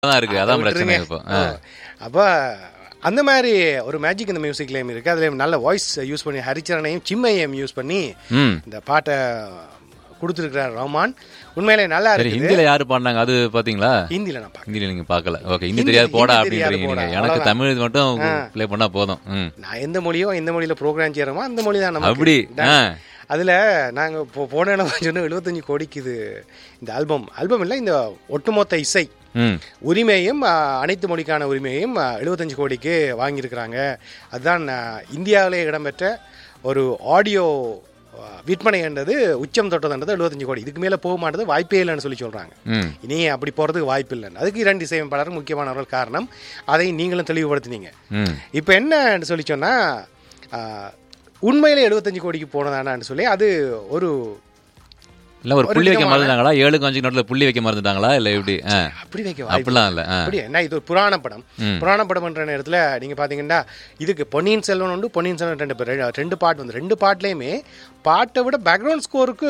தான் இருக்கு அதான் பிரச்சனை விட்டுருங்க. இப்போ ஆ. அப்போ அந்த மாதிரி ஒரு மேஜிக் இந்த மியூசிக்லேயும் இருக்குது அதில் நல்ல வாய்ஸ் யூஸ் பண்ணி ஹரிச்சரனையும் சிம்மையும் யூஸ் பண்ணி ம் இந்த பாட்டை கொடுத்துருக்கிறார் ரஹ்மான் உண்மையிலே நல்லா சரி இருக்குது ஹிந்தில யாரு பாடினாங்க அது பாத்தீங்களா ஹிந்தியில் நான் பார்க்கறேன் ஹிந்தில நீங்க பார்க்கல ஓகே ஹிந்தி ஹிந்தி- தெரியாது போடா ஹிந்தி தெரியாது அப்படின்றீங்க போடா, நீங்க எனக்கு அவ்வளவுதான். தமிழ் மட்டும் ப்ளே பண்ணா போதும் ம் நான் எந்த மொழியோ எந்த மொழியில ப்ரோக்ராம் செய்யறோமோ அந்த மொழி தான் நமக்கு அப்படி ஆ அதில் நாங்கள் இப்போ போன இடம் சொன்னோம் எழுபத்தஞ்சு கோடிக்கு இது இந்த ஆல்பம் ஆல்பம் இல்லை இந்த ஒட்டுமொத்த இசை ம் உரிமையும் ஆ, அனைத்து மொழிக்கான உரிமையும் ஆ, 75 கோடிக்கு வாங்கியிருக்கிறாங்க அதுதான் ஆ, இந்தியாவிலே இடம்பெற்ற ஒரு ஆடியோ ஆ, விற்பனை என்றது உச்சம் தொட்டதுன்றது 75 கோடி இதுக்கு மேலே போக மாட்டது வாய்ப்பே இல்லைன்னு சொல்லி சொல்கிறாங்க ம் இனி அப்படி போகிறதுக்கு வாய்ப்பு இல்லைன்னு அதுக்கு இரண்டு இசையமைப்பாளர் முக்கியமானவர்கள் காரணம் அதை நீங்களும் தெளிவுபடுத்தினீங்க ம் இப்போ என்ன சொல்லி சொன்னால் உண்மையிலே 75 கோடிக்கு போனதானான்னு சொல்லி அது ஒரு இல்ல ஒரு புள்ளி வைக்க மறந்துட்டாங்களா ஏழுக்கு அஞ்சு நோட்டில் புள்ளி வைக்க மறந்துட்டாங்களா இல்ல எப்படி ஆ அப்படி வைக்க வாய்ப்பு அப்படிலாம் இல்ல ஆ அப்படி என்ன இது ஒரு புராண படம் ம். புராண படம்ன்ற நேரத்தில் நீங்கள் பார்த்தீங்கன்னா இதுக்கு பொன்னியின் செல்வன் உண்டு பொன்னியின் செல்வன் ரெண்டு பேர் ரெ- ரெண்டு பாட்டு வந்து ரெண்டு பாட்டுலேயுமே பாட்டை விட பேக்ரவுண்ட் ஸ்கோருக்கு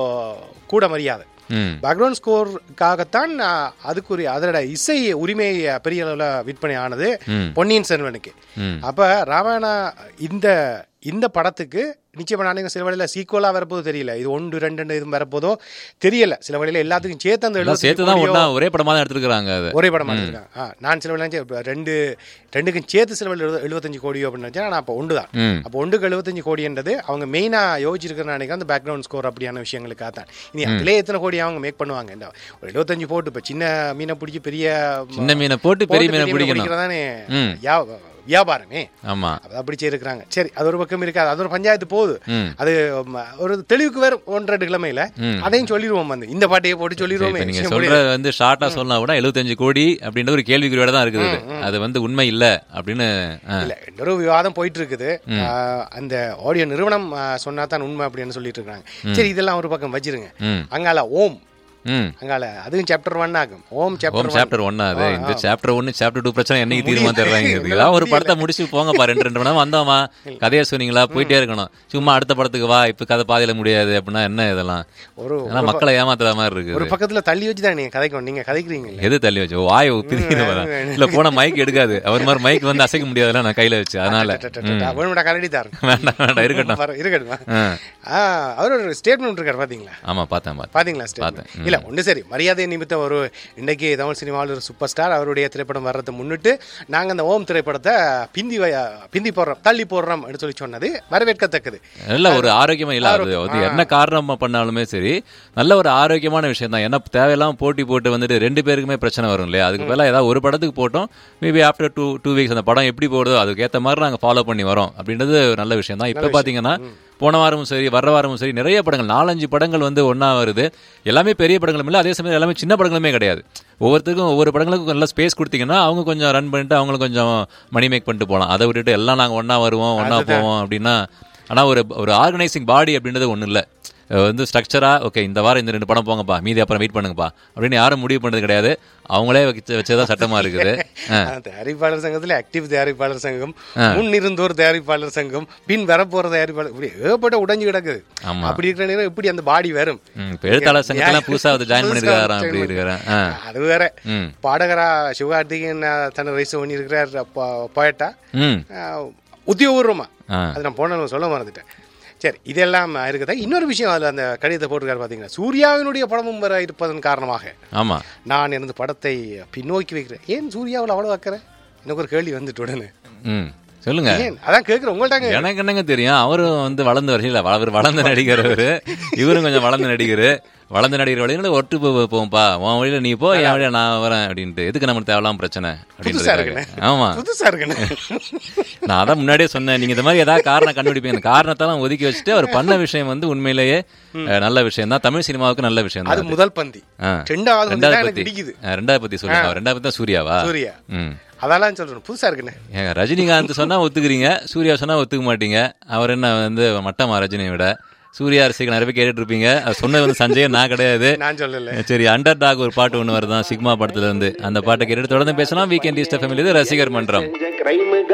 கூட மரியாதை ம் பேக்ரவுண்ட் ஸ்கோருக்காகத்தான் ஆஹ், அதுக்குரிய அதோட இசை உரிமை பெரிய அளவில் விற்பனை ஆனது ம். பொன்னியின் செல்வனுக்கு ம் அப்போ ராமாயணா இந்த இந்த படத்துக்கு நிச்சயமா நான் சில வழியில் சீக்குவலாக வரப்போதோ தெரியல இது ஒன்று ரெண்டு இது வரப்போதோ தெரியல சில வழியில் எல்லாத்துக்கும் சேர்த்து அந்த எல்லாம் 75 சேர்த்து தான் கோடியோ ஒண்ணா ஒரே படமா தான் எடுத்துருக்காங்க அது ஒரே படம் எடுத்திருக்காங்க ஆ நான் சில வேலை ரெண்டு ரெண்டுக்கும் சேர்த்து சில வேலை எழுபத்தஞ்சு கோடியோ அப்படின்னு நினைச்சேன் ஆனால் அப்போ ஒன்று தான் ம் அப்போ ஒன்றுக்கு எழுபத்தஞ்சு கோடின்றது அவங்க மெயினாக யோசிச்சிருக்கிற நினைக்க அந்த பேக்ரவுண்ட் ஸ்கோர் அப்படியான விஷயங்களுக்காக தான் இனி அதிலே எத்தனை கோடி அவங்க மேக் பண்ணுவாங்க இந்த ஒரு எழுபத்தஞ்சு போட்டு இப்போ சின்ன மீனை பிடிச்சி பெரிய சின்ன மீனை போட்டு பெரிய மீனை பிடிக்கணும் பிடிக்கிறதானே ம். வியாபாரமே ஆமா அது அப்படி செய்யிருக்கிறாங்க சரி அது ஒரு பக்கம் இருக்காது அது ஒரு பஞ்சாயத்து போகுது ம் அது ம, ஒரு தெளிவுக்கு வேறு ஒன்று ரெண்டு கிழமையில ம். அதையும் சொல்லிடுவோம் வந்து இந்த பாட்டையே போட்டு சரி, சொல்லிடுவோமே இப்ப நீங்க விஷயம் சொல்ற வந்து ஷார்ட்டா சொன்னா கூட 75 கோடி அப்படின்ற ஒரு கேள்விக்குறியோட தான் இருக்குது அது. அது வந்து உண்மை இல்ல அப்படின்னு ஆ. இல்ல இன்னொரு விவாதம் போயிட்டு இருக்குது ஆஹ், அந்த ஆடியோ நிறுவனம் ஆஹ், சொன்னா தான் உண்மை அப்படின்னு சொல்லிட்டு இருக்காங்க சரி இதெல்லாம் ஒரு பக்கம் வச்சிருங்க ம் அங்கால ஓம் ம் அங்கால அதுவும் சாப்டர் ஒன் ஆகும் ஓம் சாப்டர் ஓம் சாப்டர் ஒன்னா அது இந்த சாப்டர் ஒன்னு சாப்டர் டூ பிரச்சனை என்னைக்கு தீர்மா தர்றாங்க ஏதாவது ஒரு படத்தை முடிச்சு போங்கப்பா ரெண்டு ரெண்டு மணி நேரம் வந்தோமா கதையை சொன்னீங்களா போயிட்டே இருக்கணும் சும்மா அடுத்த படத்துக்கு வா இப்ப கதை பாதியில முடியாது அப்படின்னா என்ன இதெல்லாம் ஒரு அதெல்லாம் மக்களை ஏமாத்துற மாதிரி ஒரு இருக்குது பக்கத்துல தள்ளி வச்சு தான் நீங்க கதைக்கணும் நீங்க கதைக்கிறீங்க எது தள்ளி வச்சு ஓ, வாயை பிரிக்கிற இல்ல போன மைக் எடுக்காது அவர் மாதிரி மைக் வந்து அசைக்க முடியாதுல்ல நான் கையில வச்சு அதனால வேணும்டா கரடி தான் வேண்டாம் வேண்டாம் இருக்கட்டும் இருக்கட்டும் ஆ. ஆ, அவர் ஒரு ஸ்டேட்மெண்ட் இருக்காரு பாத்தீங்களா ஆமா பார்த்தேன் பார்த்தேன் பாத்தீங்களா ஸ்டேட்மெண்ட் இல்ல ஒண்ணு சரி மரியாதை நிமித்தம் ஒரு இன்னைக்கு தமிழ் சினிமாவில் ஒரு சூப்பர் ஸ்டார் அவருடைய திரைப்படம் வர்றதை முன்னிட்டு நாங்க அந்த ஓம் திரைப்படத்தை பிந்தி வ- பிந்தி போடுறோம் தள்ளி போடுறோம் அப்படின்னு சொல்லி சொன்னது வரவேற்கத்தக்கது நல்ல ஒரு ஆரோக்கியமா இல்ல அது வந்து என்ன காரணம் பண்ணாலுமே சரி நல்ல ஒரு ஆரோக்கியமான விஷயம் தான் என்ன தேவையில்லாம போட்டி போட்டு வந்துட்டு ரெண்டு பேருக்குமே பிரச்சனை வரும் இல்லையா அதுக்கு பதிலா ஏதாவது ஒரு படத்துக்கு போட்டோம் maybe after two two weeks அந்த படம் எப்படி போடுதோ அதுக்கு ஏத்த மாதிரி நாங்க ஃபாலோ பண்ணி வரோம் அப்படின்றது ஒரு நல்ல விஷயம் தான் இப்ப பாத்தீங்கன்னா போன வாரமும் சரி வர்ற வாரமும் சரி நிறைய படங்கள் நாலஞ்சு படங்கள் வந்து ஒண்ணா வருது எல்லாமே பெரிய படங்களும் இல்லை அதே சமயம் எல்லாமே சின்ன படங்களுமே கிடையாது ஒவ்வொருத்தருக்கும் ஒவ்வொரு படங்களுக்கும் நல்லா ஸ்பேஸ் கொடுத்தீங்கன்னா அவங்க கொஞ்சம் ரன் பண்ணிட்டு அவங்களும் கொஞ்சம் மணி மேக் பண்ணிட்டு போகலாம் அதை விட்டுட்டு எல்லாம் நாங்க ஒண்ணா வருவோம் ஒண்ணா போவோம் அப்படின்னா ஆனா ஒரு ஒரு ஆர்கனைசிங் பாடி அப்படின்றது ஒண்ணு இல்ல அஹ் வந்து ஸ்ட்ரக்சரா ஓகே இந்த வாரம் இந்த ரெண்டு படம் போங்கப்பா மீதி அப்புறம் வெயிட் பண்ணுங்கப்பா அப்படின்னு யாரும் முடிவு பண்ணது கிடையாது அவங்களே வச்சு வச்சதான் சட்டமா இருக்குது ஆ. ஆ, தயாரிப்பாளர் சங்கத்துல ஆக்டிவ் தயாரிப்பாளர் சங்கம் முன்னிருந்தோர் தயாரிப்பாளர் சங்கம் பின் வரப்போற தயாரிப்பாளர் இப்படி ஏகப்பட்ட உடைஞ்சு கிடக்குது ஆமா. அப்படி இருக்கிற நேரம் எப்படி அந்த பாடி வரும் ம், இப்ப எழுத்தாளர் சங்கத்தெல்லாம் புதுசா வந்து ஜாயின் பண்ணிருக்காராம் அப்படி இருக்கிறேன் ஆ. அது வேற ம் பாடகரா சிவகார்த்திகேயன் தன்னை ரைஸ் பண்ணியிருக்கிறார் போயட்டா ம் உத்தியோகபூர்வமா ஆ அது நான் போன சொல்ல மறந்துட்டேன் சரி இதெல்லாம் இருக்குதா இன்னொரு விஷயம் அதில் அந்த கடிதத்தை போட்டிருக்காரு பார்த்தீங்கன்னா சூர்யாவினுடைய படமும் வர இருப்பதன் காரணமாக ஆமா நான் எனது படத்தை பின்னோக்கி வைக்கிறேன் ஏன் சூர்யாவில் அவ்வளோ வைக்கிறேன் எனக்கு ஒரு கேள்வி வந்துட்டு உடனே ம் சொல்லுங்க ஏன் அதான் கேட்குறேன் உங்கள்கிட்ட எனக்கு என்னங்க தெரியும் அவரும் வந்து வளர்ந்து வரையில அவர் வளர்ந்த நடிகர் அவரு இவரும் கொஞ்சம் வளர்ந்த நடிகர் வளர்ந்த நடிகர் வழியில ஒட்டு போ போவோம்ப்பா உன் வழியில நீ போ என் வழியில நான் வரேன் அப்படின்ட்டு எதுக்கு நமக்கு தேவலாம் பிரச்சனை புதுசா அப்படின்றது இருக்குண்ணே ஆமா புதுசா இருக்குண்ணே நான் அதான் முன்னாடியே சொன்னேன் நீங்க இந்த மாதிரி ஏதாவது காரணம் கண்டுபிடிப்பீங்க அந்த காரணத்தெல்லாம் ஒதுக்கி வச்சுட்டு அவர் பண்ண விஷயம் வந்து உண்மையிலேயே அஹ், நல்ல விஷயம் தான் தமிழ் சினிமாவுக்கு நல்ல விஷயம் அது தான் முதல் பந்தி ஆ. ரெண்டாவது வந்து தான் ரெண்டாவது எனக்கு பத்தி பிடிக்குது அஹ், ரெண்டாவது பத்தி சொல்லுங்க அவர் ரெண்டாவது பத்தி தான் சூர்யாவா சூர்யா ம் அதெல்லாம் சொல்றேன் புதுசா இருக்குண்ணே ஏங்க ரஜினிகாந்த் சொன்னா ஒத்துக்கிறீங்க சூர்யா சொன்னா ஒத்துக்க மாட்டீங்க அவர் என்ன வந்து மட்டமா ரஜினியை விட சூர்யா ரசிகர் நிறைய பேர் கேட்டுட்டு இருப்பீங்க அது சொன்னது வந்து சஞ்சய் நான் கிடையாது நான் சொல்லல சரி அண்டர் டாக் ஒரு பாட்டு ஒன்று வருதான் சிக்மா படத்துல இருந்து அந்த பாட்டை கேட்டுட்டு தொடர்ந்து பேசலாம் வீக்கெண்ட் ஈஸ்ட் ஃபேமிலி ரசிகர் மன்றம் கிரைமு